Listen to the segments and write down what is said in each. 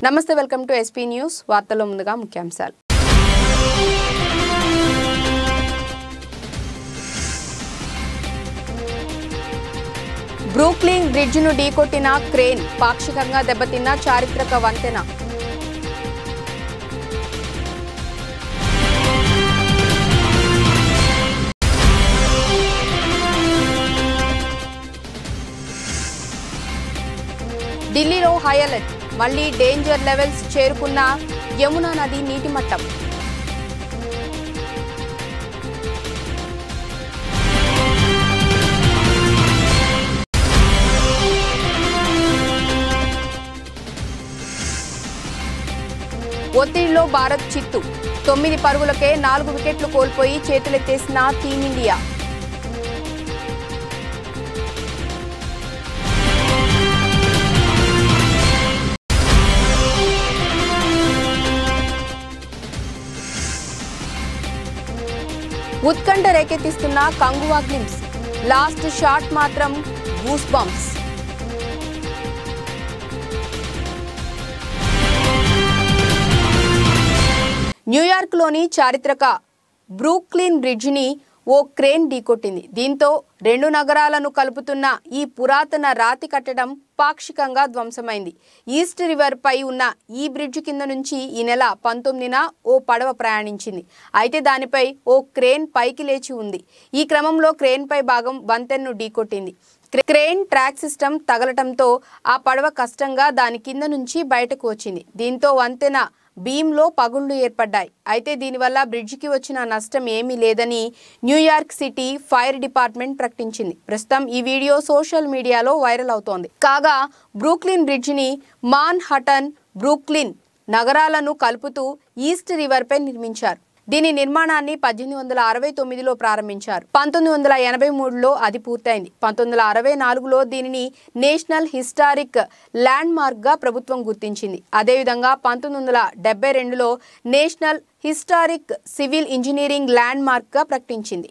నమస్తే welcome to SP news వార్తల్లో ముందుగా ముఖ్యాంశాలు బ్రూక్లిన్ బ్రిడ్జ్ను ఢీకొట్టిన క్రేన్ పాక్షికంగా దెబ్బతిన్న చారిత్రక వంతెన ఢిల్లీలో హై అలర్ట్ మళ్లీ డేంజర్ లెవెల్స్ చేరుకున్న యమునా నది నీటి మట్టం ఒత్తిడిలో భారత్ చిత్తు తొమ్మిది పరుగులకే నాలుగు వికెట్లు కోల్పోయి చేతులెత్తేసిన టీమిండియా ఉత్కంఠ రేకెత్తిస్తున్న కంగువా గ్లిమ్స్ లాస్ట్ షాట్ మాత్రం గూస్ బంప్స్ న్యూయార్క్లోని చారిత్రక బ్రూక్లిన్ బ్రిడ్జిని ఓ క్రేన్ ఢీకొట్టింది దీంతో రెండు నగరాలను కలుపుతున్న ఈ పురాతన రాతి కట్టడం పాక్షికంగా ధ్వంసమైంది ఈస్ట్ రివర్ పై ఉన్న ఈ బ్రిడ్జ్ కింద నుంచి ఈ నెల పంతొమ్మిదిన ఓ పడవ ప్రయాణించింది అయితే దానిపై ఓ క్రేన్ పైకి లేచి ఉంది ఈ క్రమంలో క్రేన్ పై భాగం వంతెన్ను ఢీకొట్టింది క్రే- క్రేన్ ట్రాక్ సిస్టమ్ తగలటంతో ఆ పడవ కష్టంగా దాని కింద నుంచి బయటకు వచ్చింది దీంతో వంతెన బీమ్లో పగుళ్లు ఏర్పడ్డాయి అయితే దీనివల్ల బ్రిడ్జికి వచ్చిన నష్టం ఏమీ లేదని న్యూయార్క్ సిటీ ఫైర్ డిపార్ట్మెంట్ ప్రకటించింది ప్రస్తుతం ఈ వీడియో సోషల్ మీడియాలో వైరల్ అవుతోంది కాగా బ్రూక్లిన్ బ్రిడ్జిని మాన్ హటన్ బ్రూక్లిన్ నగరాలను కలుపుతూ ఈస్ట్ రివర్పై నిర్మించారు దీని నిర్మాణాన్ని పద్దెనిమిది వందల అరవై తొమ్మిదిలో ప్రారంభించారు పంతొమ్మిది వందల ఎనభై మూడులో అది పూర్తయింది పంతొమ్మిది వందల అరవై నాలుగులో దీనిని నేషనల్ హిస్టారిక్ ల్యాండ్ మార్క్ గా ప్రభుత్వం గుర్తించింది అదేవిధంగా పంతొమ్మిది వందల డెబ్బై రెండులో national historic civil engineering landmark గా ప్రకటించింది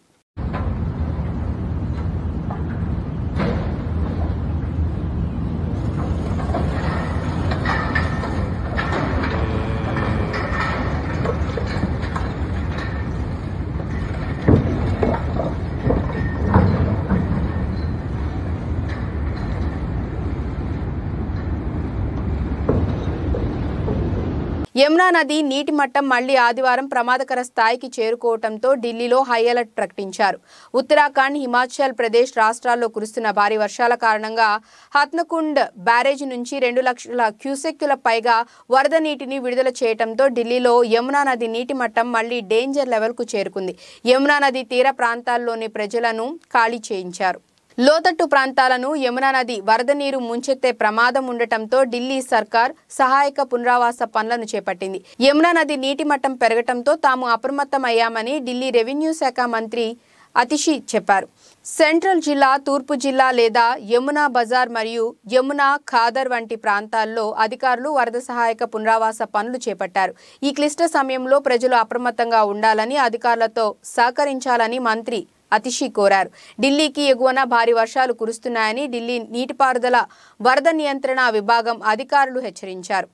యమునా నది నీటి మట్టం మళ్లీ ఆదివారం ప్రమాదకర స్థాయికి చేరుకోవడంతో ఢిల్లీలో హై అలర్ట్ ప్రకటించారు ఉత్తరాఖండ్ హిమాచల్ ప్రదేశ్ రాష్ట్రాల్లో కురుస్తున్న భారీ వర్షాల కారణంగా హత్నకుండ్ బ్యారేజ్ నుంచి రెండు లక్షల క్యూసెక్కుల పైగా వరద నీటిని విడుదల చేయడంతో ఢిల్లీలో యమునా నది నీటి మట్టం మళ్లీ డేంజర్ లెవెల్కు చేరుకుంది యమునా నది తీర ప్రాంతాల్లోని ప్రజలను ఖాళీ చేయించారు లోతట్టు ప్రాంతాలను యమునా నది వరద నీరు ముంచెత్తే ప్రమాదం ఉండటంతో ఢిల్లీ సర్కార్ సహాయక పునరావాస పనులను చేపట్టింది యమునా నది నీటి మట్టం పెరగటంతో తాము అప్రమత్తం అయ్యామని ఢిల్లీ రెవెన్యూ శాఖ మంత్రి అతిషి చెప్పారు సెంట్రల్ జిల్లా తూర్పు జిల్లా లేదా యమునా బజార్ మరియు యమునా ఖాదర్ వంటి ప్రాంతాల్లో అధికారులు వరద సహాయక పునరావాస పనులు చేపట్టారు ఈ క్లిష్ట సమయంలో ప్రజలు అప్రమత్తంగా ఉండాలని అధికారులతో సహకరించాలని మంత్రి అతిషి కోరారు ఢిల్లీకి ఎగువన భారీ వర్షాలు కురుస్తున్నాయని ఢిల్లీ నీటిపారుదల వరద నియంత్రణ విభాగం అధికారులు హెచ్చరించారు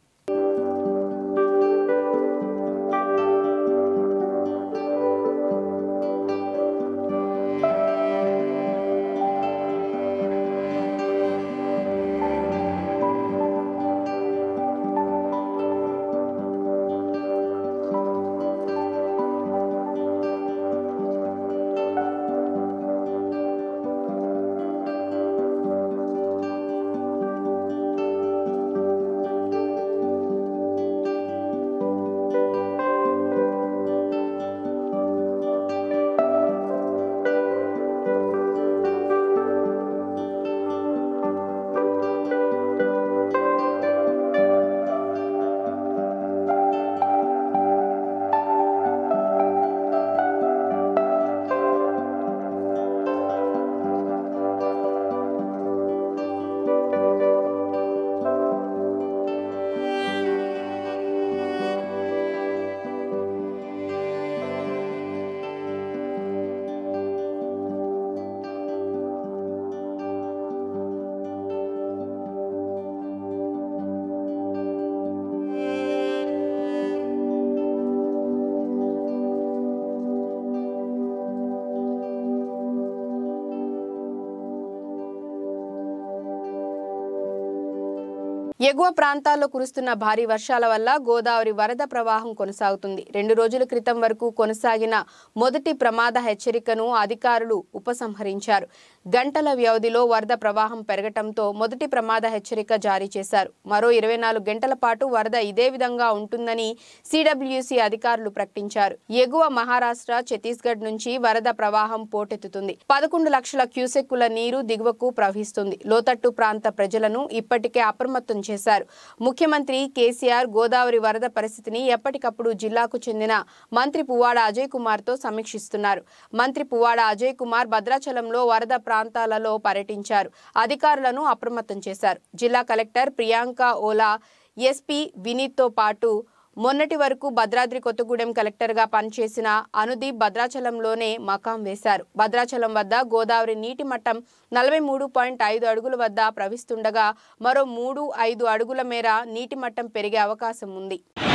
ఎగువ ప్రాంతాల్లో కురుస్తున్న భారీ వర్షాల వల్ల గోదావరి వరద ప్రవాహం కొనసాగుతుంది రెండు రోజుల క్రితం వరకు కొనసాగిన మొదటి ప్రమాద హెచ్చరికను అధికారులు ఉపసంహరించారు గంటల వ్యవధిలో వరద ప్రవాహం పెరగటంతో మొదటి ప్రమాద హెచ్చరిక జారీ చేశారు మరో ఇరవై నాలుగు గంటల పాటు వరద ఇదే విధంగా ఉంటుందని సిడబ్ల్యూసి అధికారులు ప్రకటించారు ఎగువ మహారాష్ట్ర ఛత్తీస్గఢ్ నుంచి వరద ప్రవాహం పోటెత్తుతుంది పదకొండు లక్షల క్యూసెక్కుల నీరు దిగువకు ప్రవహిస్తుంది లోతట్టు ప్రాంత ప్రజలను ఇప్పటికే అప్రమత్తం చేశారు ముఖ్యమంత్రి కేసీఆర్ గోదావరి వరద పరిస్థితిని ఎప్పటికప్పుడు జిల్లాకు చెందిన మంత్రి పువ్వాడ అజయ్ కుమార్ తో సమీక్షిస్తున్నారు మంత్రి పువ్వాడ అజయ్ కుమార్ భద్రాచలంలో వరద ప్రాంతాలలో పర్యటించారు అధికారులను అప్రమత్తం చేశారు జిల్లా కలెక్టర్ ప్రియాంక ఓలా ఎస్పీ వినీత్తో పాటు మొన్నటి వరకు భద్రాద్రి కొత్తగూడెం కలెక్టర్గా పనిచేసిన అనుదీప్ భద్రాచలంలోనే మకాం వేశారు భద్రాచలం వద్ద గోదావరి నీటి మట్టం నలభై మూడు పాయింట్ ఐదు అడుగుల వద్ద ప్రవహిస్తుండగా మరో మూడు ఐదు అడుగుల మేర నీటి మట్టం పెరిగే అవకాశం ఉంది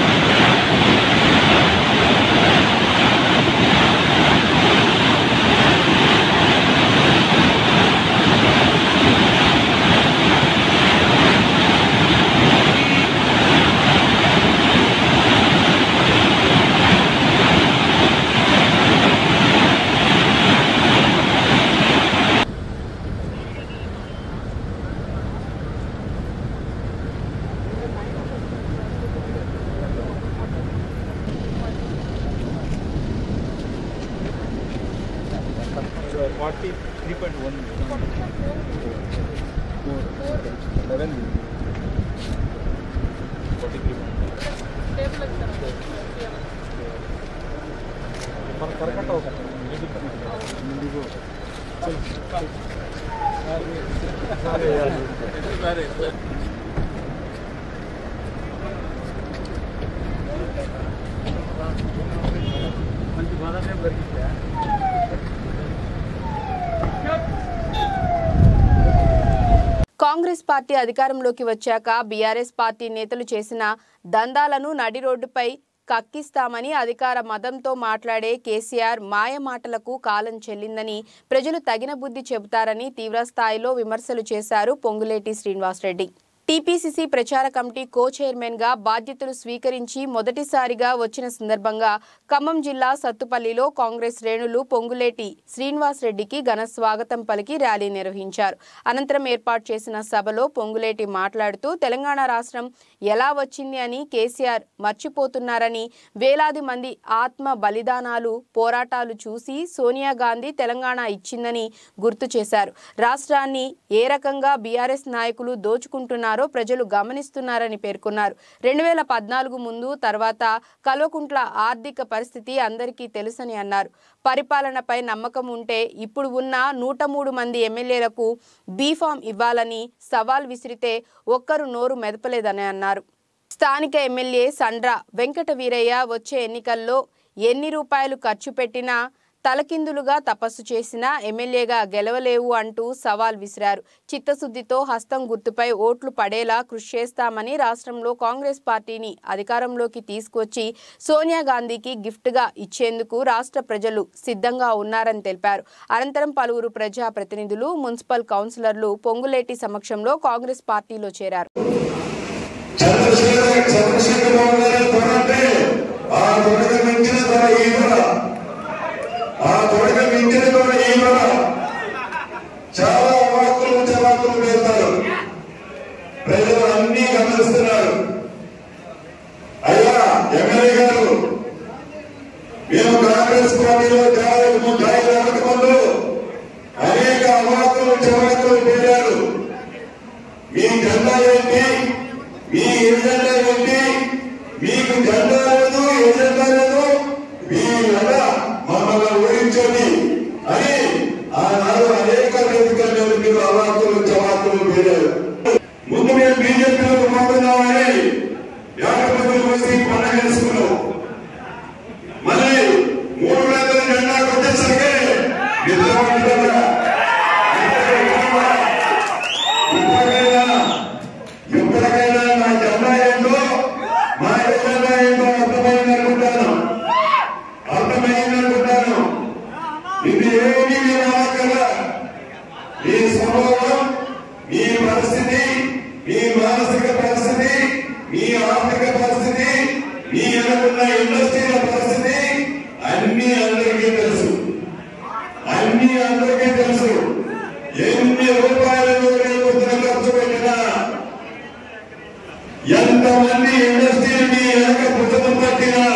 forty three point one eleven forty three మన కరకట్ట ఒక ముందుకు సరే మంచి బాధానే దొరికిందా కాంగ్రెస్ పార్టీ అధికారంలోకి వచ్చాక బీఆర్ఎస్ పార్టీ నేతలు చేసిన దందాలను నడి రోడ్డుపై కక్కిస్తామని అధికార మదంతో మాట్లాడే కేసీఆర్ మాయ మాటలకు కాలం చెల్లిందని ప్రజలు తగిన బుద్ధి చెబుతారని తీవ్రస్థాయిలో విమర్శలు చేశారు పొంగులేటి శ్రీనివాసరెడ్డి టీపీసీసీ ప్రచార కమిటీ కో చైర్మన్ గా బాధ్యతలు స్వీకరించి మొదటిసారిగా వచ్చిన సందర్భంగా ఖమ్మం జిల్లా సత్తుపల్లిలో కాంగ్రెస్ శ్రేణులు పొంగులేటి శ్రీనివాస్ రెడ్డికి ఘన స్వాగతం పలికి ర్యాలీ నిర్వహించారు అనంతరం ఏర్పాటు చేసిన సభలో పొంగులేటి మాట్లాడుతూ తెలంగాణ రాష్ట్రం ఎలా వచ్చింది అని కేసీఆర్ మర్చిపోతున్నారని వేలాది మంది ఆత్మ బలిదానాలు పోరాటాలు చూసి సోనియా గాంధీ తెలంగాణ ఇచ్చిందని గుర్తు చేశారు రాష్ట్రాన్ని ఏ రకంగా బీఆర్ఎస్ నాయకులు దోచుకుంటున్నారో ప్రజలు గమనిస్తున్నారని పేర్కొన్నారు రెండు వేల పద్నాలుగు ముందు తర్వాత కల్వకుంట్ల ఆర్థిక పరిస్థితి అందరికీ తెలుసని అన్నారు పరిపాలనపై నమ్మకం ఉంటే ఇప్పుడు ఉన్న నూట మూడు మంది ఎమ్మెల్యేలకు బీఫామ్ ఇవ్వాలని సవాల్ విసిరితే ఒక్కరు నోరు మెదపలేదని అన్నారు స్థానిక ఎమ్మెల్యే సండ్ర వెంకట వీరయ్య వచ్చే ఎన్నికల్లో ఎన్ని రూపాయలు ఖర్చు పెట్టినా తలకిందులుగా తపస్సు చేసినా ఎమ్మెల్యేగా గెలవలేవు అంటూ సవాల్ విసిరారు చిత్తశుద్ధితో హస్తం గుర్తుపై ఓట్లు పడేలా కృషి చేస్తామని రాష్ట్రంలో కాంగ్రెస్ పార్టీని అధికారంలోకి తీసుకొచ్చి సోనియా గాంధీకి గిఫ్ట్గా ఇచ్చేందుకు రాష్ట్ర ప్రజలు సిద్ధంగా ఉన్నారని తెలిపారు అనంతరం పలువురు ప్రజా ప్రతినిధులు మున్సిపల్ కౌన్సిలర్లు పొంగులేటి సమక్షంలో కాంగ్రెస్ పార్టీలో చేరారు చంద్రశేఖర్ చంద్రశేఖర్ బాబు గారి తొడంటే ఆ తొడగ మించిన తొడ ఈగల ఆ తొడగ మించిన తొడ ఈగల చాలా అవాకులు చవాకులు వేస్తారు ప్రజలు అన్ని గమనిస్తున్నారు అయ్యా ఎమ్మెల్యే గారు మేము కాంగ్రెస్ పార్టీలో జాగ్రత్త జాగ్రత్త ముందు అనేక అవాకులు చవాకులు పేరారు మీ జెండా ఏంటి మీ ఎజెండా ఏంటి మీకు జెండా లేదు ఎజెండా లేదు మీ వల్ల మమ్మల్ని ఓడించండి అని ఆనాడు అనేక వేదికల మీద మీరు అవాకులు చవాకులు పేరారు ముందు మేము బీజేపీలోకి పోతున్నామని యాభై మంది వచ్చి పండుగ చేసుకున్నాం మళ్ళీ మూడు వేల జెండాకు వచ్చేసరికి నిద్రపడుతుందా ఇప్పటికైనా ఎప్పటికైనా నా జెండా ఏంటో మా ఎజెండా ఏంటో అర్థమైంది అనుకుంటాను అర్థమైంది అనుకుంటాను ఇది ఏమీ నేను అనక్కర్లా మీ స్వభావం మీ పరిస్థితి మీ మానసిక పరిస్థితి మీ ఆర్థిక పరిస్థితి మీ వెనుకున్న ఇండస్ట్రీల పరిస్థితి అన్ని అందరికీ తెలుసు అన్ని అందరికీ తెలుసు ఎన్ని రూపాయలు రేపు ఖర్చు పెట్టినా ఎంతమంది ఇండస్ట్రీని వెనక భుజం పట్టినా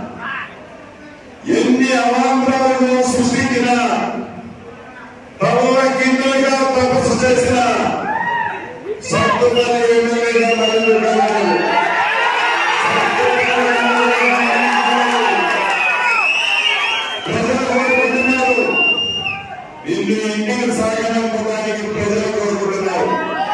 ఎన్ని అవాంతరాలను సృష్టించినా తమల కిందలుగా తపస్సు చేసిన సత్తుమల ఎమ్మెల్యేగా నరేంద్ర గారు ప్రజలు కోరుకుంటున్నారు నిన్ను ఇంటికి సాగనంపడానికి ప్రజలు కోరుకుంటున్నారు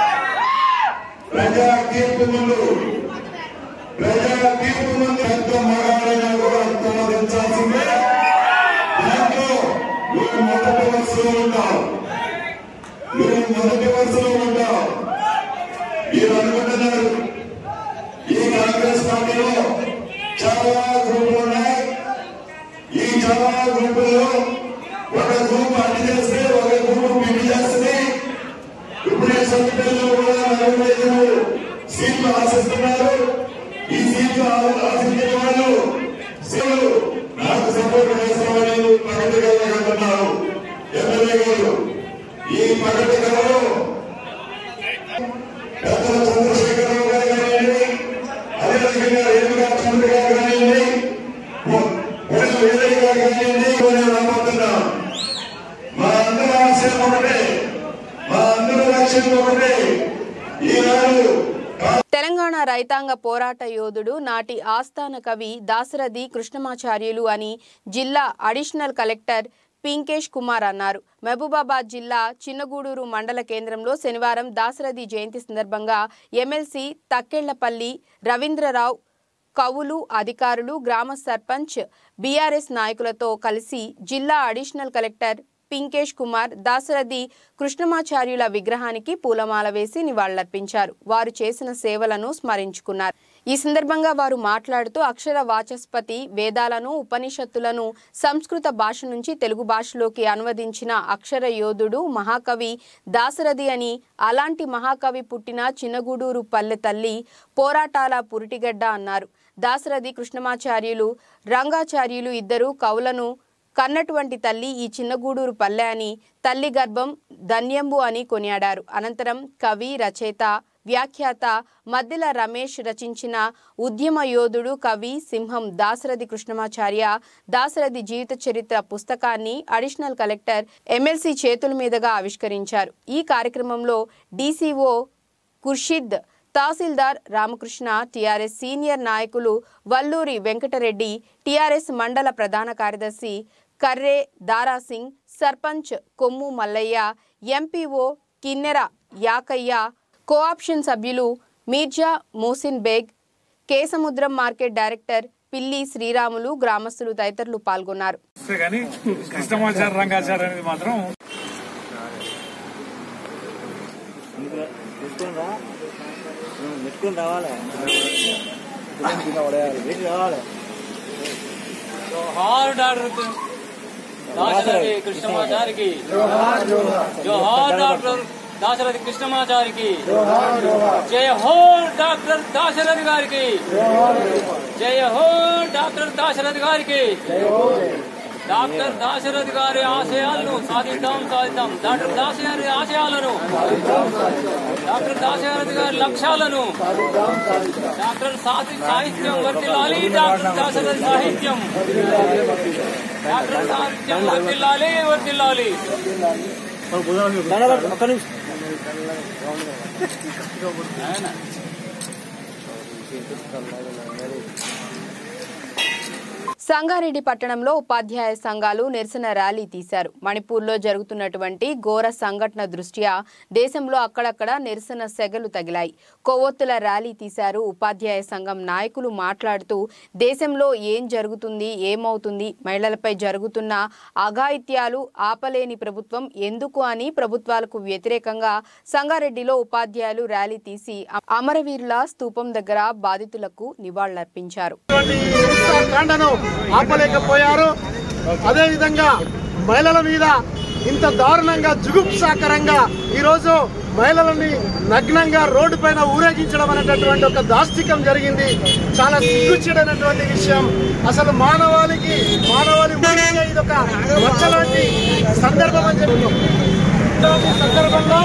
ప్రజా తీర్పు ముందు ప్రజా తీర్పు ముందు ఎంత మగాడైనా కూడా తమదించాల్సిందే దాంట్లో నువ్వు మొదటి వరుసలో ఉంటావు నువ్వు మొదటి వరుసలో ఉంటావు మీరు అనుకుంటున్నారు ఈ కాంగ్రెస్ పార్టీలో చాలా గ్రూపులు ఉన్నాయి ఈ చాలా గ్రూపుల్లో ఒక గ్రూప్ అడ్డు చేస్తే ఒక గ్రూప్ పిడి చేస్తుంది ఇప్పుడే సభ్యులు కూడా నలభై ఐదు సీట్లు ఆశిస్తున్నారు ఈ సీట్లు ఆ- ఆశించిన వాళ్ళు సీట్లు నాకు సపోర్ట్ చేస్తామని ప్రకటి కలగంటున్నారు ఎమ్మెల్యే గారు ఈ ప్రకటి కళలో పెద్దల చంద్రశేఖరరావు గారు కానివ్వండి అదేవిధంగా రేణుగా చంద్ర గారు కానివ్వండి పొడి వేదయ్య గారు కానివ్వండి నేను నమ్ముతున్నా మా అందరి ఆశయం ఒకటే మా అందరి లక్ష్యం ఒకటే ఈనాడు తెలంగాణ రైతాంగ పోరాట యోధుడు నాటి ఆస్థాన కవి దాశరథి కృష్ణమాచార్యులు అని జిల్లా అడిషనల్ కలెక్టర్ పింకేష్ కుమార్ అన్నారు మహబూబాబాద్ జిల్లా చిన్నగూడూరు మండల కేంద్రంలో శనివారం దాశరథి జయంతి సందర్భంగా ఎమ్మెల్సీ తక్కెళ్లపల్లి రవీంద్రరావు కవులు అధికారులు గ్రామ సర్పంచ్ బీఆర్ఎస్ నాయకులతో కలిసి జిల్లా అడిషనల్ కలెక్టర్ పింకేష్ కుమార్ దాశరథి కృష్ణమాచార్యుల విగ్రహానికి పూలమాల వేసి నివాళులర్పించారు వారు చేసిన సేవలను స్మరించుకున్నారు ఈ సందర్భంగా వారు మాట్లాడుతూ అక్షర వాచస్పతి వేదాలను ఉపనిషత్తులను సంస్కృత భాష నుంచి తెలుగు భాషలోకి అనువదించిన అక్షర యోధుడు మహాకవి దాశరథి అని అలాంటి మహాకవి పుట్టిన చిన్నగూడూరు పల్లె తల్లి పోరాటాల పురిటిగడ్డ అన్నారు దాశరథి కృష్ణమాచార్యులు రంగాచార్యులు ఇద్దరు కవులను కన్నటువంటి తల్లి ఈ చిన్నగూడూరు పల్లె అని తల్లి గర్భం ధన్యంబు అని కొనియాడారు అనంతరం కవి రచయిత వ్యాఖ్యాత మద్దెల రమేష్ రచించిన ఉద్యమ యోధుడు కవి సింహం దాశరథి కృష్ణమాచార్య దాశరథి జీవిత చరిత్ర పుస్తకాన్ని అడిషనల్ కలెక్టర్ ఎమ్మెల్సీ చేతుల మీదుగా ఆవిష్కరించారు ఈ కార్యక్రమంలో DCO Khurshid tahsildar Ramakrishna TRS senior నాయకులు వల్లూరి వెంకటరెడ్డి టీఆర్ఎస్ మండల ప్రధాన కార్యదర్శి కర్రే దారాసింగ్ సర్పంచ్ కొమ్ము మల్లయ్య ఎంపీఓ కిన్నెర యాకయ్య కోఆప్షన్ సభ్యులు మీర్జా మోసిన్ బేగ్ కేసముద్రం మార్కెట్ డైరెక్టర్ పిల్లి శ్రీరాములు గ్రామస్తులు తదితరులు పాల్గొన్నారు వస్తే కానీ కృష్ణమాచార రంగాచార అనేది మాత్రం మెట్టుకుని రావాలి మెట్టు రావాలి जोहार डॉक्टर दाशरथी कृष्णमाचार्य की जोहार डॉक्टर दाशरथी कृष्णमाचार्य की जय हो डॉक्टर दाशरथी गाరి की జయ హో డాక్టర్ దాశరథి గారికి డాక్టర్ దాశరథి గారి ఆశయాలను సాధిద్దాం సాధిద్దాం డాక్టర్ దాశరథి ఆశయాలను డాక్టర్ దాశరథి గారి లక్ష్యాలను డాక్టర్ సాధి సాహిత్యం వర్తిల్లాలి డాక్టర్ దాశరథి సాహిత్యం డాక్టర్ సాహిత్యం వర్తిల్లాలి వర్తిల్లాలి ఒక్క నిమిషం సంగారెడ్డి పట్టణంలో ఉపాధ్యాయ సంఘాలు నిరసన ర్యాలీ తీశారు మణిపూర్లో జరుగుతున్నటువంటి ఘోర సంఘటన దృష్ట్యా దేశంలో అక్కడక్కడ నిరసన సెగలు తగిలాయి కొవ్వొత్తుల ర్యాలీ తీశారు ఉపాధ్యాయ సంఘం నాయకులు మాట్లాడుతూ దేశంలో ఏం జరుగుతుంది ఏమవుతుంది మహిళలపై జరుగుతున్న అఘాయిత్యాలు ఆపలేని ప్రభుత్వం ఎందుకు అని ప్రభుత్వాలకు వ్యతిరేకంగా సంగారెడ్డిలో ఉపాధ్యాయులు ర్యాలీ తీసి అమరవీరుల స్తూపం దగ్గర బాధితులకు నివాళులర్పించారు ఇటువంటి హింసాకాండను ఆపలేకపోయారు అదేవిధంగా మహిళల మీద ఇంత దారుణంగా జుగుప్సాకరంగా ఈరోజు మహిళలని నగ్నంగా రోడ్డు పైన ఊరేగించడం అనేటటువంటి ఒక దాష్టికం జరిగింది చాలా సిగ్గుచేటైనటువంటి విషయం అసలు మానవాళికి మానవాళి ఉనికికే ఇది ఒక వచ్చలాంటి సందర్భం అని చెప్పి ఇట్లాంటి సందర్భంలో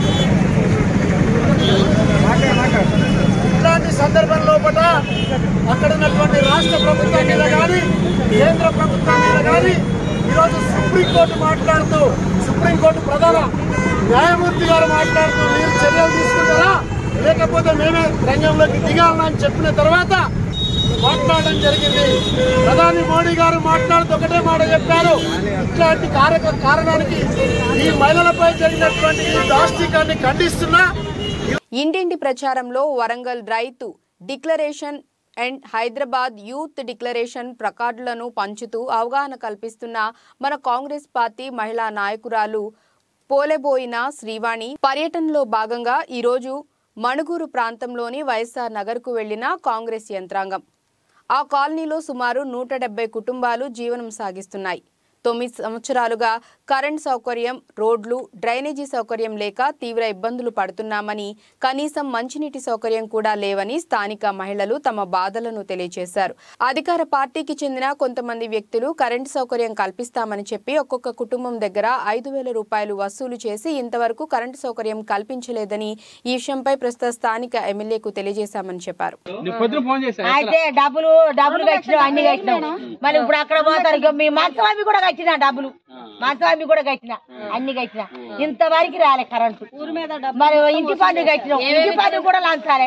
ఇట్లాంటి సందర్భం లోపల అక్కడ ఉన్నటువంటి రాష్ట్ర ప్రభుత్వం మీద కానీ కేంద్ర ప్రభుత్వం మీద కానీ ఈరోజు సుప్రీంకోర్టు మాట్లాడుతూ సుప్రీంకోర్టు ప్రధాన న్యాయమూర్తి గారు మాట్లాడుతూ మీరు చర్యలు తీసుకుంటారా లేకపోతే మేమే రంగంలోకి దిగాలని అని చెప్పిన తర్వాత మాట్లాడడం జరిగింది ప్రధాని మోడీ గారు మాట్లాడుతూ ఒకటే మాట చెప్పారు ఇట్లాంటి కారక కారణానికి ఈ మహిళలపై జరిగినటువంటి ఈ దాష్టికాన్ని ఖండిస్తున్నా ఇంటింటి ప్రచారంలో వరంగల్ రైతు declaration and Hyderabad youth declaration ప్రకార్డులను పంచుతూ అవగాహన కల్పిస్తున్న మన కాంగ్రెస్ పార్టీ మహిళా నాయకురాలు పోలెబోయిన శ్రీవాణి పర్యటనలో భాగంగా ఈరోజు మణుగూరు ప్రాంతంలోని వైఎస్ఆర్ నగర్కు వెళ్లిన కాంగ్రెస్ యంత్రాంగం ఆ కాలనీలో సుమారు నూట డెబ్బై కుటుంబాలు జీవనం సాగిస్తున్నాయి తొమ్మిది సంవత్సరాలుగా కరెంట్ సౌకర్యం రోడ్లు డ్రైనేజీ సౌకర్యం లేక తీవ్ర ఇబ్బందులు పడుతున్నామని కనీసం మంచినీటి సౌకర్యం కూడా లేవని స్థానిక మహిళలు తమ బాధలను తెలియజేశారు అధికార పార్టీకి చెందిన కొంతమంది వ్యక్తులు కరెంటు సౌకర్యం కల్పిస్తామని చెప్పి ఒక్కొక్క కుటుంబం దగ్గర ఐదు వేల రూపాయలు వసూలు చేసి ఇంతవరకు కరెంటు సౌకర్యం కల్పించలేదని ఈ విషయంపై ప్రస్తుత స్థానిక ఎమ్మెల్యేకు తెలియజేశామని చెప్పారు అయితే డబ్బులు డబ్బులు కట్టినాం అన్ని కట్టినాం మళ్ళీ ఇప్పుడు అక్కడ పోతారు ఇక మీ మంచవామి కూడా కట్టినా డబ్బులు మంచవామి కూడా కట్టినా అన్ని కట్టినా ఇంతవరకు రాలే కరెంటు మరి ఇంటి పన్ను కట్టినాం ఇంటి పన్ను కూడా లంచాలే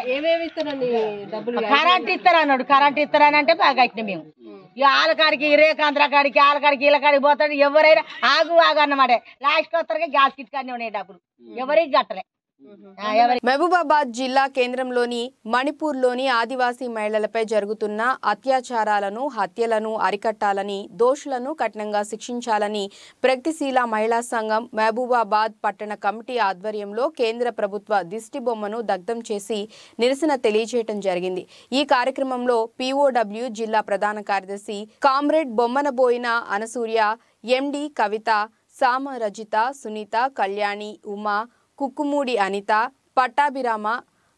కరెంట్ ఇస్తారు అన్నాడు కరెంట్ ఇస్తారని అంటే బాగా కట్టినాం మేము ఇక ఆలకాడికి రేకాంధ్ర కాడికి ఆలకాడికి వీళ్ళ కాడికి పోతాడు ఎవరైనా ఆగు ఆగు అన్నమాట లాస్ట్ వస్తారు గ్యాస్ కిట్ కానీ ఉన్నాయి డబ్బులు ఎవరికి కట్టలే ఆ, ఎవరి మహబూబాబాద్ జిల్లా కేంద్రంలోని మణిపూర్లోని ఆదివాసీ మహిళలపై జరుగుతున్న అత్యాచారాలను హత్యలను అరికట్టాలని దోషులను కఠినంగా శిక్షించాలని ప్రగతిశీల మహిళా సంఘం మహబూబాబాద్ పట్టణ కమిటీ ఆధ్వర్యంలో కేంద్ర ప్రభుత్వ దిష్టి బొమ్మను దగ్ధం చేసి నిరసన తెలియజేయటం జరిగింది ఈ కార్యక్రమంలో పీఓడబ్ల్యూ జిల్లా ప్రధాన కార్యదర్శి కామ్రేడ్ బొమ్మనబోయిన అనసూయ ఎండి కవిత సామ రజిత సునీత కళ్యాణి ఉమా కుక్కుమూడి అనిత పట్టాభిరామ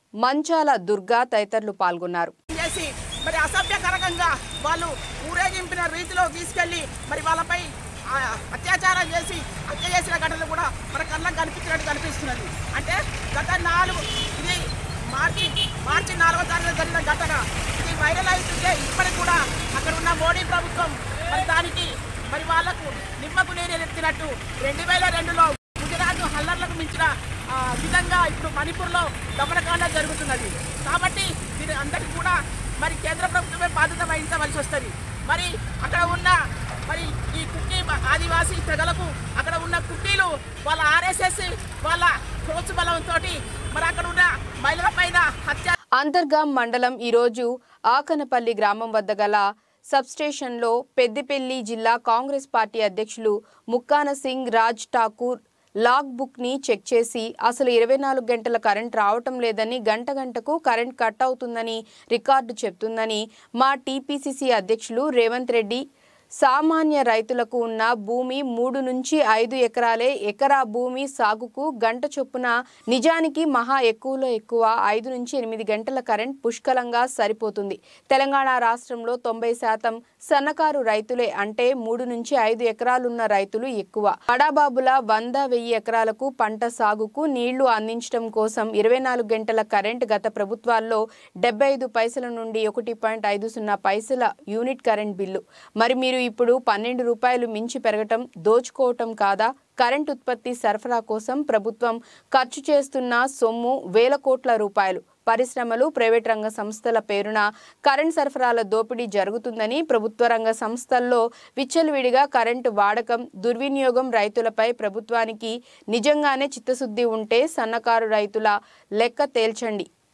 మంచాల దుర్గా తదితరులు పాల్గొన్నారు చేసి మరి అసభ్యకరంగా వాళ్ళు ఊరేగింపిన రీతిలో తీసుకెళ్లి మరి వాళ్ళపై ఆ, అత్యాచారం చేసి హత్య చేసిన ఘటనలు కూడా మన కళ్ళకు కనిపించినట్టు కనిపిస్తున్నది అంటే గత నాలుగు ఇది మార్చి మార్చి నాలుగో తారీఖు జరిగిన ఘటన ఇది వైరల్ అవుతుంటే ఇప్పటికి కూడా అక్కడ ఉన్న మోడీ ప్రభుత్వం మరి దానికి మరి వాళ్లకు నిమ్మకు నీరు ఎత్తినట్టు రెండు వేల రెండులో గుజరాత్ హల్లర్లకు మించిన ఆ, విధంగా ఇప్పుడు మణిపూర్లో దమనకాండ జరుగుతున్నది కాబట్టి దీని అందరికీ కూడా మరి కేంద్ర ప్రభుత్వమే బాధ్యత వహించవలసి వస్తుంది మరి అక్కడ ఉన్న మరి ఈ కుక్కీ ఆదివాసీ తెగలకు అక్కడ ఉన్న కుక్కీలు వాళ్ళ ఆర్ఎస్ఎస్ వాళ్ళ కోచు బలంతో మరి అక్కడ ఉన్న మహిళల పైన హత్య అంతర్గాం మండలం ఈరోజు ఆకనపల్లి గ్రామం వద్ద గల సబ్స్టేషన్లో పెద్దిపెల్లి జిల్లా కాంగ్రెస్ పార్టీ అధ్యక్షులు ముక్కాన సింగ్ రాజ్ ఠాకూర్ లాగ్ బుక్ ని చెక్ చేసి అసలు ఇరవై నాలుగు గంటల కరెంట్ రావటం లేదని గంట గంటకు కరెంట్ కట్ అవుతుందని రికార్డు చెప్తుందని మా టీపీసీసీ అధ్యక్షులు రేవంత్ రెడ్డి సామాన్య రైతులకు ఉన్న భూమి మూడు నుంచి ఐదు ఎకరాలే ఎకరా భూమి సాగుకు గంట చొప్పున నిజానికి మహా ఎక్కువలో ఎక్కువ ఐదు నుంచి ఎనిమిది గంటల కరెంట్ పుష్కలంగా సరిపోతుంది తెలంగాణ రాష్ట్రంలో తొంభై శాతం సన్నకారు రైతులే అంటే మూడు నుంచి ఐదు ఎకరాలున్న రైతులు ఎక్కువ బడాబాబుల వంద వెయ్యి ఎకరాలకు పంట సాగుకు నీళ్లు అందించడం కోసం ఇరవై నాలుగు గంటల కరెంట్ గత ప్రభుత్వాల్లో డెబ్బై ఐదు పైసల నుండి ఒకటి పాయింట్ ఐదు సున్నా పైసల యూనిట్ కరెంట్ బిల్లు మరి మీరు ఇప్పుడు పన్నెండు రూపాయలు మించి పెరగటం దోచుకోవటం కాదా కరెంట్ ఉత్పత్తి సరఫరా కోసం ప్రభుత్వం ఖర్చు చేస్తున్న సొమ్ము వేల కోట్ల రూపాయలు పరిశ్రమలు ప్రైవేట్ రంగ సంస్థల పేరున కరెంట్ సరఫరాల దోపిడీ జరుగుతుందని ప్రభుత్వ రంగ సంస్థల్లో విచ్చలవిడిగా కరెంటు వాడకం దుర్వినియోగం రైతులపై ప్రభుత్వానికి నిజంగానే చిత్తశుద్ధి ఉంటే సన్నకారు రైతుల లెక్క తేల్చండి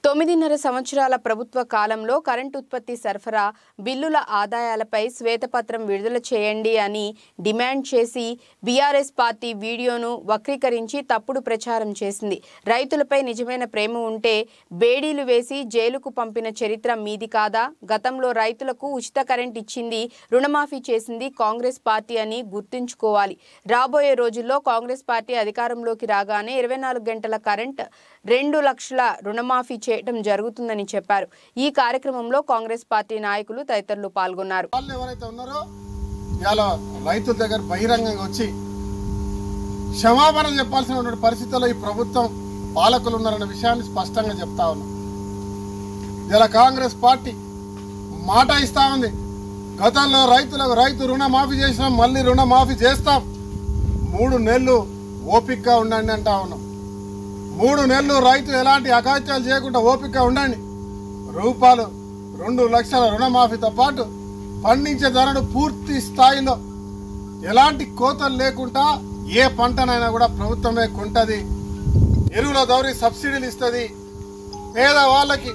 తొమ్మిదిన్నర సంవత్సరాల ప్రభుత్వ కాలంలో కరెంటు ఉత్పత్తి సరఫరా బిల్లుల ఆదాయాలపై శ్వేతపత్రం విడుదల చేయండి అని డిమాండ్ చేసి బీఆర్ఎస్ పార్టీ వీడియోను వక్రీకరించి తప్పుడు ప్రచారం చేసింది రైతులపై నిజమైన ప్రేమ ఉంటే బేడీలు వేసి జైలుకు పంపిన చరిత్ర మీది కాదా గతంలో రైతులకు ఉచిత కరెంట్ ఇచ్చింది రుణమాఫీ చేసింది కాంగ్రెస్ పార్టీ అని గుర్తుంచుకోవాలి రాబోయే రోజుల్లో కాంగ్రెస్ పార్టీ అధికారంలోకి రాగానే ఇరవై నాలుగు గంటల కరెంట్ రెండు లక్షల రుణమాఫీ చేయడం జరుగుతుందని చెప్పారు ఈ కార్యక్రమంలో కాంగ్రెస్ పార్టీ నాయకులు తదితరులు పాల్గొన్నారు వాళ్ళు ఎవరైతే ఉన్నారో ఇవాళ రైతుల దగ్గర బహిరంగంగా వచ్చి క్షమాపణ చెప్పాల్సిన పరిస్థితుల్లో ఈ ప్రభుత్వం పాలకులు ఉన్నారన్న విషయాన్ని స్పష్టంగా చెప్తా ఉన్నాం ఇలా కాంగ్రెస్ పార్టీ మాట ఇస్తా ఉంది గతంలో రైతులకు రైతు రుణమాఫీ చేసినాం మళ్ళీ రుణమాఫీ చేస్తాం మూడు నెలలు ఓపికగా ఉండండి అంటా ఉన్నాం మూడు నెలలు రైతు ఎలాంటి అగాత్యాలు చేయకుండా ఓపికగా ఉండండి రూపాయలు రెండు లక్షల రుణమాఫీతో పాటు పండించే ధరను పూర్తి స్థాయిలో ఎలాంటి కోతలు లేకుండా ఏ పంటనైనా కూడా ప్రభుత్వమే కొంటది ఎరువుల దౌరి సబ్సిడీలు ఇస్తుంది పేదవాళ్ళకి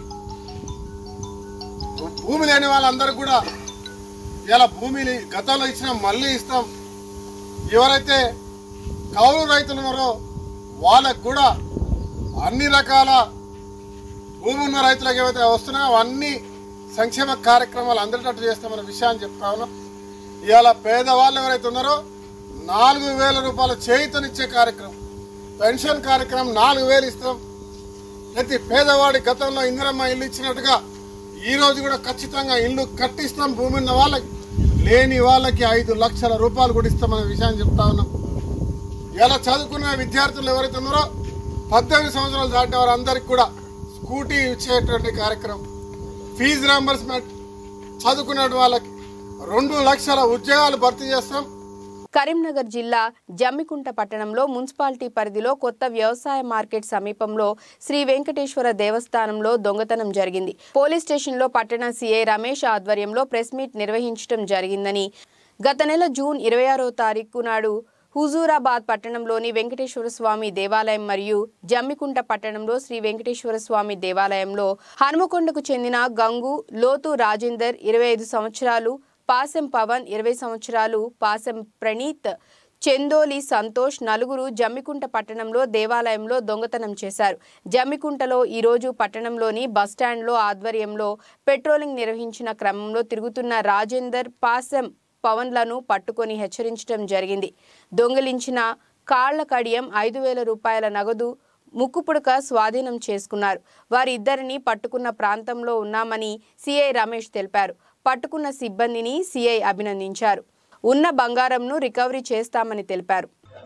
భూమి లేని వాళ్ళందరికీ కూడా ఇలా భూమిని గతంలో ఇచ్చిన మళ్ళీ ఇస్తాం ఎవరైతే కౌలు రైతులు ఉన్నారో వాళ్ళకు కూడా అన్ని రకాల భూమి ఉన్న రైతులకు ఏవైతే వస్తున్నాయో అవన్నీ సంక్షేమ కార్యక్రమాలు అందరిటట్టు చేస్తామన్న విషయాన్ని చెప్తా ఉన్నాం ఇవాళ పేదవాళ్ళు ఎవరైతే ఉన్నారో నాలుగు వేల రూపాయల చేయితనిచ్చే కార్యక్రమం పెన్షన్ కార్యక్రమం నాలుగు వేలు ఇస్తాం ప్రతి పేదవాడి గతంలో ఇందిరమ్మ ఇల్లు ఇచ్చినట్టుగా ఈ రోజు కూడా ఖచ్చితంగా ఇల్లు కట్టిస్తాం భూమి ఉన్న వాళ్ళకి లేని వాళ్ళకి ఐదు లక్షల రూపాయలు కూడా ఇస్తామనే విషయాన్ని చెప్తా ఉన్నాం ఇలా చదువుకున్న విద్యార్థులు ఎవరైతే ఉన్నారో పద్దెనిమిది సంవత్సరాలు దాటిన వారందరికీ కూడా స్కూటీ ఇచ్చేటువంటి కార్యక్రమం ఫీజు రియంబర్స్మెంట్ చదువుకున్న వాళ్ళకి రెండు లక్షల ఉద్యోగాలు భర్తీ చేస్తాం కరీంనగర్ జిల్లా జమ్మికుంట పట్టణంలో మున్సిపాలిటీ పరిధిలో కొత్త వ్యవసాయ మార్కెట్ సమీపంలో శ్రీ వెంకటేశ్వర దేవస్థానంలో దొంగతనం జరిగింది పోలీస్ స్టేషన్లో పట్టణ సీఐ రమేష్ ఆధ్వర్యంలో ప్రెస్ మీట్ నిర్వహించడం జరిగిందని గత నెల జూన్ ఇరవై ఆరో తారీఖు నాడు హుజూరాబాద్ పట్టణంలోని వెంకటేశ్వర స్వామి దేవాలయం మరియు జమ్మికుంట పట్టణంలో శ్రీ వెంకటేశ్వర స్వామి దేవాలయంలో హనుమకొండకు చెందిన గంగు లోతు రాజేందర్ ఇరవై ఐదు సంవత్సరాలు పాసెం పవన్ ఇరవై సంవత్సరాలు పాసెం ప్రణీత్ చెందోలి సంతోష్ నలుగురు జమ్మికుంట పట్టణంలో దేవాలయంలో దొంగతనం చేశారు జమ్మికుంటలో ఈరోజు పట్టణంలోని బస్టాండ్లో ఆధ్వర్యంలో పెట్రోలింగ్ నిర్వహించిన క్రమంలో తిరుగుతున్న రాజేందర్ పాసెం పవన్లను పట్టుకొని హెచ్చరించడం జరిగింది దొంగిలించిన కాళ్ల కడియం ఐదు వేల రూపాయల నగదు ముక్కుపుడక స్వాధీనం చేసుకున్నారు వారిద్దరిని పట్టుకున్న ప్రాంతంలో ఉన్నామని సిఐ రమేష్ తెలిపారు పట్టుకున్న సిబ్బందిని సిఐ అభినందించారు ఉన్న బంగారంను రికవరీ చేస్తామని తెలిపారు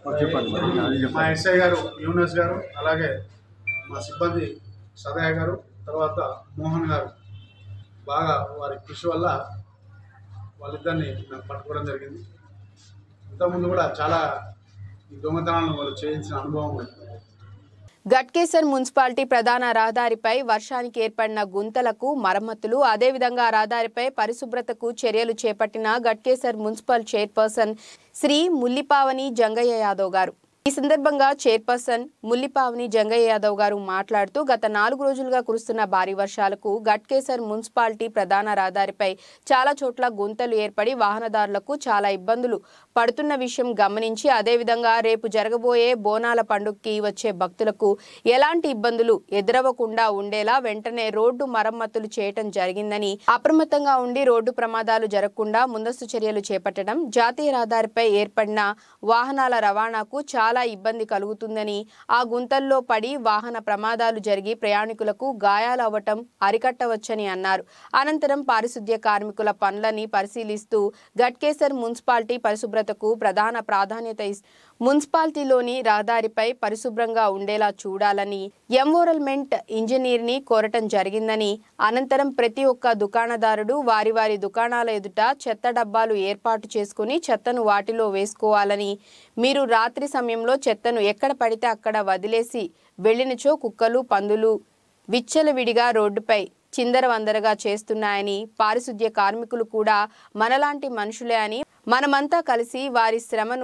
మా ఎస్ఐ గారు యూనస్ గారు అలాగే మా సిబ్బంది సదయ గారు తర్వాత మోహన్ గారు బాగా వారి కృషి వల్ల వాళ్ళిద్దరిని మేము పట్టుకోవడం జరిగింది ఇంతకుముందు కూడా చాలా ఈ దొంగతనాలను వాళ్ళు చేయించిన అనుభవం ఉంది గట్కేసర్ మున్సిపాలిటీ ప్రధాన రహదారిపై వర్షానికి ఏర్పడిన గుంతలకు మరమ్మతులు అదేవిధంగా రహదారిపై పరిశుభ్రతకు చర్యలు చేపట్టిన గట్కేసర్ మున్సిపల్ చైర్పర్సన్ శ్రీ ముల్లిపావని జంగయ్య యాదవ్ గారు ఈ సందర్భంగా చైర్పర్సన్ ముల్లిపావని జంగయ్య యాదవ్ గారు మాట్లాడుతూ గత నాలుగు రోజులుగా కురుస్తున్న భారీ వర్షాలకు గట్కేసర్ మున్సిపాలిటీ ప్రధాన రహదారిపై చాలా చోట్ల గుంతలు ఏర్పడి వాహనదారులకు చాలా ఇబ్బందులు పడుతున్న విషయం గమనించి అదేవిధంగా రేపు జరగబోయే బోనాల పండుగకి వచ్చే భక్తులకు ఎలాంటి ఇబ్బందులు ఎదురవ్వకుండా ఉండేలా వెంటనే రోడ్డు మరమ్మతులు చేయటం జరిగిందని అప్రమత్తంగా ఉండి రోడ్డు ప్రమాదాలు జరగకుండా ముందస్తు చర్యలు చేపట్టడం జాతీయ రహదారిపై ఏర్పడిన వాహనాల రవాణాకు చాలా ఇబ్బంది కలుగుతుందని ఆ గుంతల్లో పడి వాహన ప్రమాదాలు జరిగి ప్రయాణికులకు గాయాలవ్వటం అరికట్టవచ్చని అన్నారు అనంతరం పారిశుద్ధ్య కార్మికుల పనులని పరిశీలిస్తూ గట్కేసర్ మున్సిపాలిటీ పరిశుభ్రతకు ప్రధాన ప్రాధాన్యత ఇస్- మున్సిపాలిటీలోని రహదారిపై పరిశుభ్రంగా ఉండేలా చూడాలని ఎంఓరల్మెంట్ ఇంజనీర్ ని కోరటం జరిగిందని అనంతరం ప్రతి ఒక్క దుకాణదారుడు వారి వారి దుకాణాల ఎదుట చెత్త డబ్బాలు ఏర్పాటు చేసుకుని చెత్తను వాటిలో వేసుకోవాలని మీరు రాత్రి సమయంలో చెత్తను ఎక్కడ పడితే అక్కడ వదిలేసి వెళ్ళినచో కుక్కలు పందులు విచ్చలవిడిగా రోడ్డుపై చిందరవందరగా చేస్తున్నాయని పారిశుద్ధ్య కార్మికులు కూడా మనలాంటి మనుషులే అని మనమంతా కలిసి వారి శ్రమను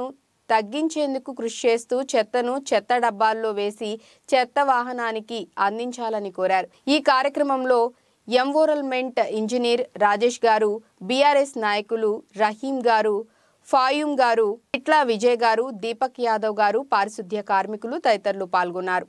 తగ్గించేందుకు కృషి చేస్తూ చెత్తను చెత్త డబ్బాల్లో వేసి చెత్త వాహనానికి అందించాలని కోరారు ఈ కార్యక్రమంలో ఎంవోరల్మెంట్ ఇంజనీర్ రాజేష్ గారు బీఆర్ఎస్ నాయకులు రహీం గారు ఫాయూమ్ గారు ఇట్లా విజయ్ గారు దీపక్ యాదవ్ గారు పారిశుద్ధ్య కార్మికులు తదితరులు పాల్గొన్నారు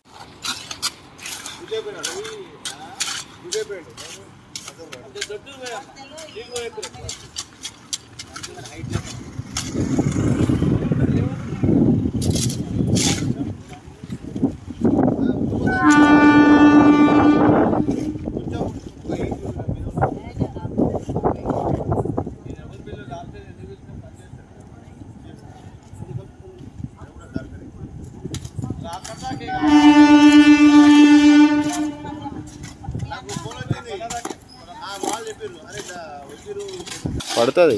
పడుతుంది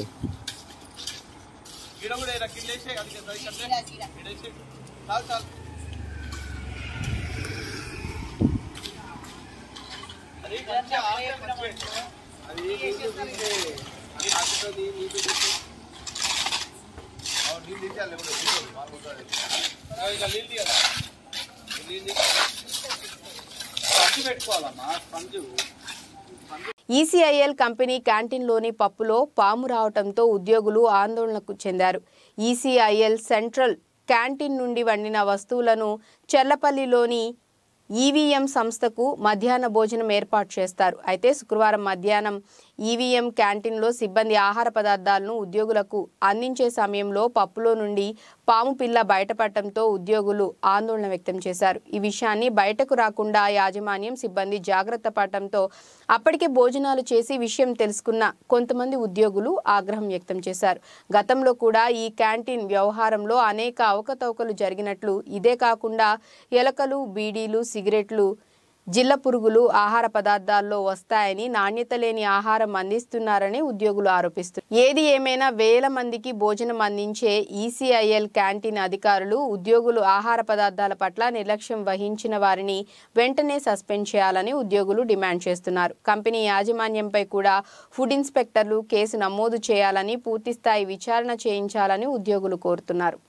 ఈసీఐఎల్ కంపెనీ క్యాంటీన్లోని పప్పులో పాము రావడంతో ఉద్యోగులు ఆందోళనకు చెందారు ఈసీఐఎల్ సెంట్రల్ క్యాంటీన్ నుండి వండిన వస్తువులను చెర్లపల్లిలోని ఈవీఎం సంస్థకు మధ్యాహ్న భోజనం ఏర్పాటు చేస్తారు అయితే శుక్రవారం మధ్యాహ్నం ఈవీఎం క్యాంటీన్లో సిబ్బంది ఆహార పదార్థాలను ఉద్యోగులకు అందించే సమయంలో పప్పులో నుండి పాము పిల్ల బయటపడటంతో ఉద్యోగులు ఆందోళన వ్యక్తం చేశారు ఈ విషయాన్ని బయటకు రాకుండా యాజమాన్యం సిబ్బంది జాగ్రత్త పడటంతో అప్పటికే భోజనాలు చేసి విషయం తెలుసుకున్న కొంతమంది ఉద్యోగులు ఆగ్రహం వ్యక్తం చేశారు గతంలో కూడా ఈ క్యాంటీన్ వ్యవహారంలో అనేక అవకతవకలు జరిగినట్లు ఇదే కాకుండా ఎలకలు బీడీలు సిగరెట్లు జిల్ల పురుగులు ఆహార పదార్థాల్లో వస్తాయని నాణ్యత లేని ఆహారం అందిస్తున్నారని ఉద్యోగులు ఆరోపిస్తున్నారు ఏది ఏమైనా వేల మందికి భోజనం అందించే ఈసీఐఎల్ క్యాంటీన్ అధికారులు ఉద్యోగులు ఆహార పదార్థాల పట్ల నిర్లక్ష్యం వహించిన వారిని వెంటనే సస్పెండ్ చేయాలని ఉద్యోగులు డిమాండ్ చేస్తున్నారు కంపెనీ యాజమాన్యంపై కూడా ఫుడ్ ఇన్స్పెక్టర్లు కేసు నమోదు చేయాలని పూర్తిస్థాయి విచారణ చేయించాలని ఉద్యోగులు కోరుతున్నారు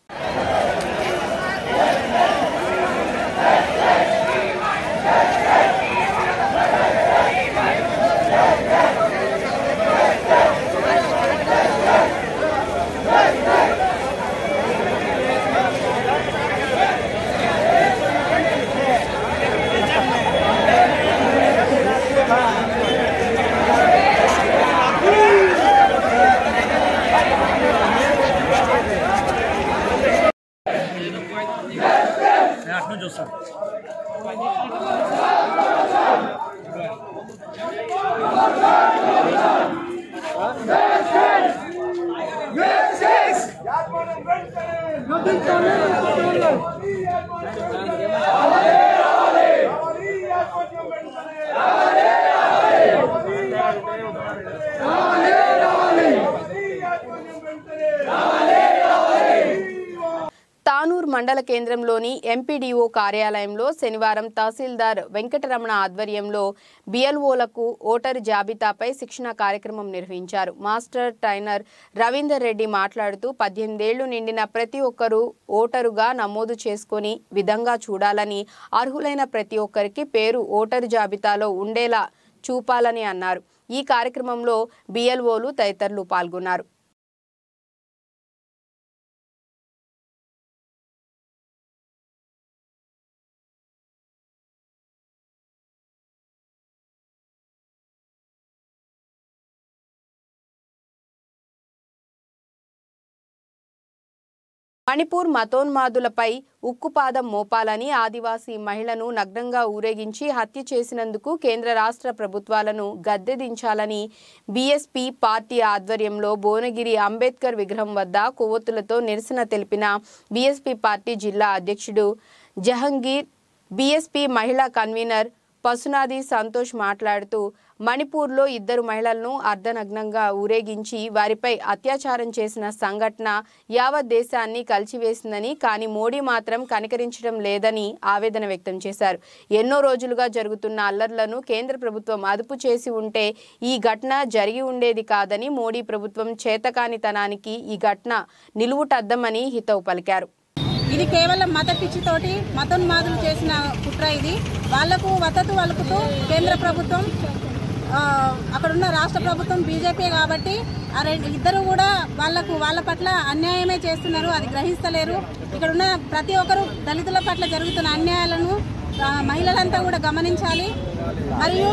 నేను అటు నుంచి వస్తాను తానూర్ మండల కేంద్రంలోని ఎంపీడీఓ కార్యాలయంలో శనివారం తహసీల్దార్ వెంకటరమణ ఆధ్వర్యంలో బిఎల్ఓలకు ఓటరు జాబితాపై శిక్షణ కార్యక్రమం నిర్వహించారు మాస్టర్ ట్రైనర్ రవీందర్ రెడ్డి మాట్లాడుతూ పద్దెనిమిదేళ్లు నిండిన ప్రతి ఒక్కరూ ఓటరుగా నమోదు చేసుకొని విధంగా చూడాలని అర్హులైన ప్రతి ఒక్కరికి పేరు ఓటరు జాబితాలో ఉండేలా చూపాలని అన్నారు ఈ కార్యక్రమంలో బిఎల్ఓలు తదితరులు పాల్గొన్నారు మణిపూర్ మతోన్మాదులపై ఉక్కుపాదం మోపాలని ఆదివాసీ మహిళను నగ్నంగా ఊరేగించి హత్య చేసినందుకు కేంద్ర రాష్ట్ర ప్రభుత్వాలను గద్దెదించాలని బీఎస్పీ పార్టీ ఆధ్వర్యంలో భువనగిరి అంబేద్కర్ విగ్రహం వద్ద కొవ్వొత్తులతో నిరసన తెలిపిన బీఎస్పీ పార్టీ జిల్లా అధ్యక్షుడు జహంగీర్ బీఎస్పీ మహిళా కన్వీనర్ పసునాది సంతోష్ మాట్లాడుతూ మణిపూర్లో ఇద్దరు మహిళలను అర్ధనగ్నంగా ఊరేగించి వారిపై అత్యాచారం చేసిన సంఘటన యావత్ దేశాన్ని కలిచివేసిందని కానీ మోడీ మాత్రం కనికరించడం లేదని ఆవేదన వ్యక్తం చేశారు ఎన్నో రోజులుగా జరుగుతున్న అల్లర్లను కేంద్ర ప్రభుత్వం అదుపు చేసి ఉంటే ఈ ఘటన జరిగి ఉండేది కాదని మోడీ ప్రభుత్వం చేతకానితనానికి ఈ ఘటన నిలువుటద్దమని హితవు పలికారు ఇది కేవలం మత పిచ్చితోటి మతోన్మాదులు చేసిన కుట్ర ఇది వాళ్లకు వతతు వలుకుతూ కేంద్ర ప్రభుత్వం ఆ, అక్కడున్న రాష్ట్ర ప్రభుత్వం బీజేపీ కాబట్టి ఆ రెండు ఇద్దరు కూడా వాళ్లకు వాళ్ళ పట్ల అన్యాయమే చేస్తున్నారు అది గ్రహిస్తలేరు ఇక్కడున్న ప్రతి ఒక్కరు దళితుల పట్ల జరుగుతున్న అన్యాయాలను ఆ, మహిళలంతా కూడా గమనించాలి మరియు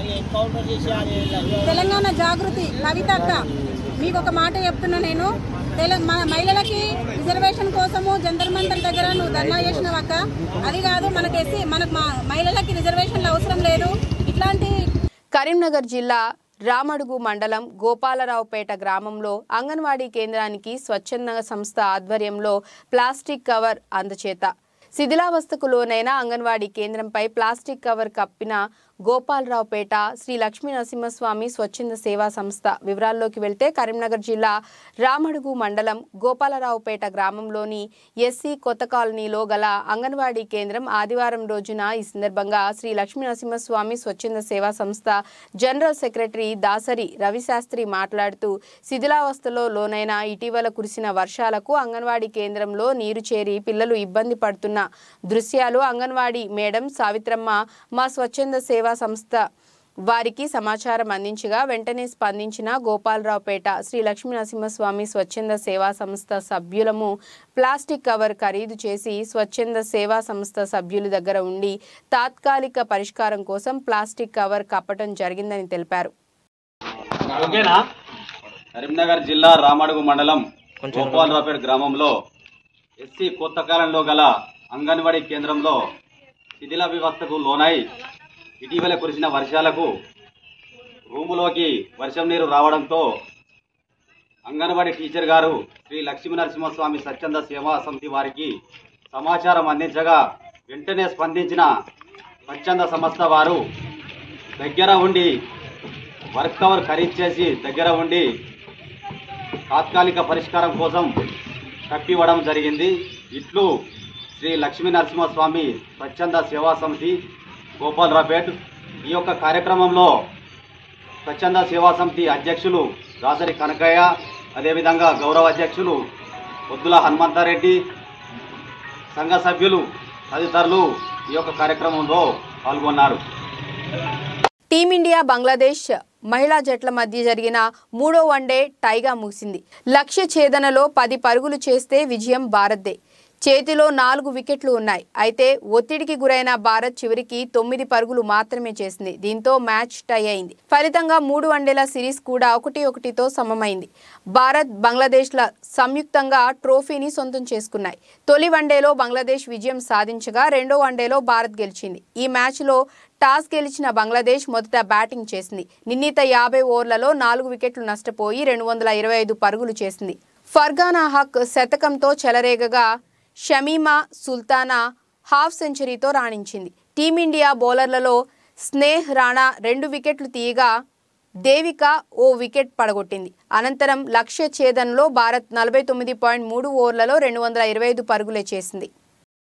తెలంగాణ జాగృతి కవిత అక్క మీకు ఒక మాట చెప్తున్నా నేను తెల- మన మహిళలకి రిజర్వేషన్ కోసము జంతర్ మంతర్ దగ్గర నువ్వు ధర్నా చేసినావు అక్క అది కాదు మనకి ఎస్సీ మనకు మా మహిళలకి రిజర్వేషన్లు అవసరం లేదు ఇట్లాంటి కరీంనగర్ జిల్లా రామడుగు మండలం గోపాలరావుపేట గ్రామంలో అంగన్వాడీ కేంద్రానికి స్వచ్ఛంద సంస్థ ఆధ్వర్యంలో ప్లాస్టిక్ కవర్ అందచేత శిథిలావస్థకు లోనైన అంగన్వాడీ కేంద్రంపై ప్లాస్టిక్ కవర్ కప్పిన గోపాలరావుపేట శ్రీ లక్ష్మీ నరసింహస్వామి స్వచ్ఛంద సేవా సంస్థ వివరాల్లోకి వెళ్తే కరీంనగర్ జిల్లా రామడుగు మండలం గోపాలరావుపేట గ్రామంలోని ఎస్సీ కొత్త కాలనీలో గల అంగన్వాడీ కేంద్రం ఆదివారం రోజున ఈ సందర్భంగా శ్రీ లక్ష్మీ నరసింహస్వామి స్వచ్ఛంద సేవా సంస్థ జనరల్ సెక్రటరీ దాసరి రవిశాస్త్రి మాట్లాడుతూ శిథిలావస్థలో లోనైన ఇటీవల కురిసిన వర్షాలకు అంగన్వాడీ కేంద్రంలో నీరు చేరి పిల్లలు ఇబ్బంది పడుతున్న దృశ్యాలు అంగన్వాడీ మేడం సావిత్రమ్మ మా స్వచ్ఛంద సేవా సంస్థ వారికి సమాచారం అందించగా వెంటనే స్పందించిన గోపాలరావుపేట శ్రీ లక్ష్మీ నరసింహస్వామి స్వచ్ఛంద సేవా సంస్థ సభ్యులము ప్లాస్టిక్ కవర్ ఖరీదు చేసి స్వచ్ఛంద సేవా సంస్థ సభ్యుల దగ్గర ఉండి తాత్కాలిక పరిష్కారం కోసం ప్లాస్టిక్ కవర్ కప్పటం జరిగిందని తెలిపారు కరీంనగర్ జిల్లా రామడుగు మండలం గోపాలరావుపేట గ్రామంలో ఎస్సీ కొత్త కాలంలో గల అంగన్వాడీ కేంద్రంలో శిథిల వ్యవస్థకు లోనై ఇటీవల కురిసిన వర్షాలకు రూములోకి వర్షం నీరు రావడంతో అంగన్వాడీ టీచర్ గారు శ్రీ లక్ష్మీ నరసింహస్వామి స్వచ్ఛంద సేవా సమితి వారికి సమాచారం అందించగా వెంటనే స్పందించిన స్వచ్ఛంద సంస్థ వారు దగ్గర ఉండి వర్క్ కవర్ ఖరీదు చేసి దగ్గర ఉండి తాత్కాలిక పరిష్కారం కోసం కప్పివ్వడం జరిగింది ఇట్లు శ్రీ లక్ష్మీ నరసింహస్వామి స్వచ్ఛంద సేవా సమితి గోపాలరావుపేట్ ఈ యొక్క కార్యక్రమంలో స్వచ్ఛంద సేవా సమితి అధ్యక్షులు దాసరి కనకయ్య అదేవిధంగా గౌరవ అధ్యక్షులు పొద్దుల హనుమంతారెడ్డి సంఘ సభ్యులు తదితరులు ఈ యొక్క కార్యక్రమంలో పాల్గొన్నారు టీమిండియా బంగ్లాదేశ్ మహిళా జట్ల మధ్య జరిగిన మూడో వన్డే టైగా ముగిసింది లక్ష్య ఛేదనలో పది పరుగులు చేస్తే విజయం భారత్దే చేతిలో నాలుగు వికెట్లు ఉన్నాయి అయితే ఒత్తిడికి గురైన భారత్ చివరికి తొమ్మిది పరుగులు మాత్రమే చేసింది దీంతో మ్యాచ్ టై అయింది ఫలితంగా మూడు వన్డేల సిరీస్ కూడా ఒకటి ఒకటితో సమమైంది భారత్ బంగ్లాదేశ్ల సంయుక్తంగా ట్రోఫీని సొంతం చేసుకున్నాయి తొలి వన్డేలో బంగ్లాదేశ్ విజయం సాధించగా రెండో వన్డేలో భారత్ గెలిచింది ఈ మ్యాచ్లో టాస్ గెలిచిన బంగ్లాదేశ్ మొదట బ్యాటింగ్ చేసింది నిర్ణీత యాభై ఓవర్లలో నాలుగు వికెట్లు నష్టపోయి రెండు వందల ఇరవై ఐదు పరుగులు చేసింది ఫర్గానా హక్ శతకంతో చెలరేగగా షమీమా సుల్తానా హాఫ్ సెంచరీతో రాణించింది టీమిండియా బౌలర్లలో స్నేహ్ రాణా రెండు వికెట్లు తీయగా దేవిక ఓ వికెట్ పడగొట్టింది అనంతరం లక్ష్య ఛేదనలో భారత్ నలభై తొమ్మిది పాయింట్ మూడు ఓవర్లలో రెండు వందల ఇరవై ఐదు పరుగులే చేసింది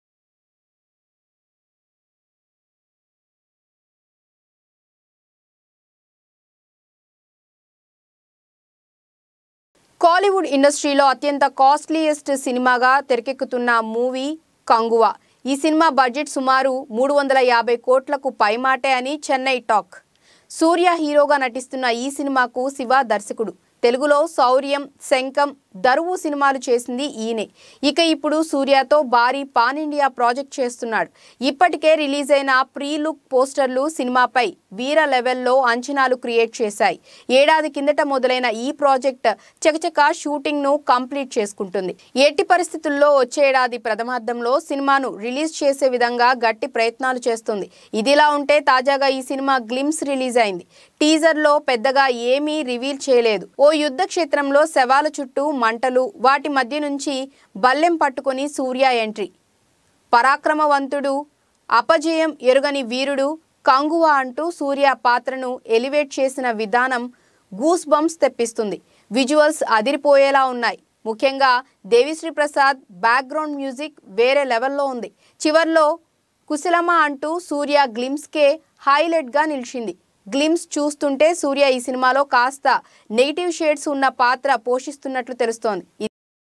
కాలీవుడ్ ఇండస్ట్రీలో అత్యంత కాస్ట్లీయెస్ట్ సినిమాగా తెరకెక్కుతున్న మూవీ కంగువా ఈ సినిమా బడ్జెట్ సుమారు మూడు వందల యాభై కోట్లకు పైమాటే అని చెన్నై టాక్ సూర్య హీరోగా నటిస్తున్న ఈ సినిమాకు శివ దర్శకుడు తెలుగులో శౌర్యం శంఖం దరువు సినిమాలు చేసింది ఈయనే ఇక ఇప్పుడు సూర్యతో భారీ పాన్ ఇండియా ప్రాజెక్ట్ చేస్తున్నాడు ఇప్పటికే రిలీజ్ అయిన ప్రీ లుక్ పోస్టర్లు సినిమాపై వీర లెవెల్లో అంచనాలు క్రియేట్ చేశాయి ఏడాది కిందట మొదలైన ఈ ప్రాజెక్ట్ చకచక షూటింగ్ ను కంప్లీట్ చేసుకుంటుంది ఎట్టి పరిస్థితుల్లో వచ్చే ఏడాది ప్రథమార్థంలో సినిమాను రిలీజ్ చేసే విధంగా గట్టి ప్రయత్నాలు చేస్తుంది ఇదిలా ఉంటే తాజాగా ఈ సినిమా గ్లిమ్స్ రిలీజ్ అయింది టీజర్ లో పెద్దగా ఏమీ రివీల్ చేయలేదు ఓ యుద్ధ క్షేత్రంలో శవాల చుట్టూ మంటలు వాటి మధ్య నుంచి బల్లెం పట్టుకొని సూర్య ఎంట్రీ పరాక్రమవంతుడు అపజయం ఎరుగని వీరుడు కంగువా అంటూ సూర్య పాత్రను ఎలివేట్ చేసిన విధానం గూస్ బంప్స్ తెప్పిస్తుంది విజువల్స్ అదిరిపోయేలా ఉన్నాయి ముఖ్యంగా దేవిశ్రీ ప్రసాద్ బ్యాక్గ్రౌండ్ మ్యూజిక్ వేరే లెవెల్లో ఉంది చివర్లో కుశలమా అంటూ సూర్య గ్లిమ్స్కే హైలైట్గా నిలిచింది గ్లిమ్స్ చూస్తుంటే సూర్య ఈ సినిమాలో కాస్త నెగిటివ్ షేడ్స్ ఉన్న పాత్ర పోషిస్తున్నట్లు తెలుస్తోంది ఇది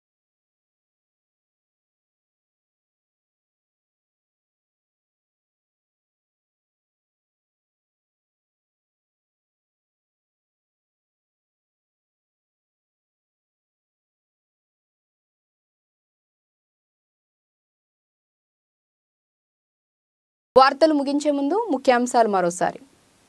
వార్తలు ముగించే ముందు ముఖ్యాంశాలు మరోసారి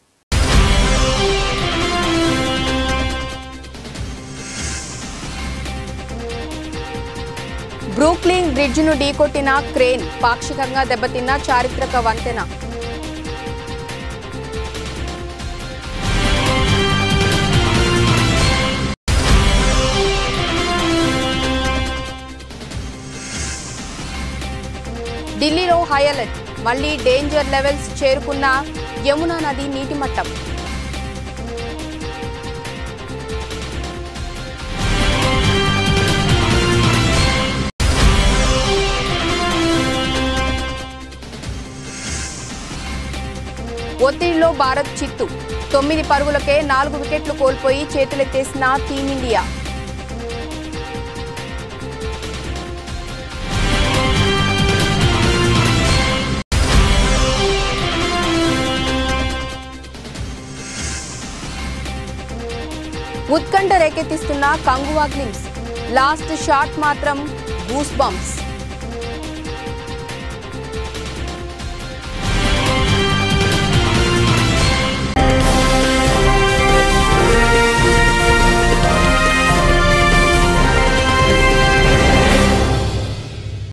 బ్రూక్లిన్ బ్రిడ్జ్ను ఢీకొట్టిన క్రేన్ పాక్షికంగా దెబ్బతిన్న చారిత్రక వంతెన ఢిల్లీలో హై అలర్ట్ మళ్లీ డేంజర్ లెవెల్స్ చేరుకున్న యమునా నది నీటి మట్టం ఒత్తిడిలో భారత్ చిత్తు తొమ్మిది పరుగులకే నాలుగు వికెట్లు కోల్పోయి చేతులెత్తేసిన టీమిండియా ఉత్కంఠ రేకెత్తిస్తున్న కంగువా గ్లిమ్స్ లాస్ట్ షాట్ మాత్రం గూస్ బంప్స్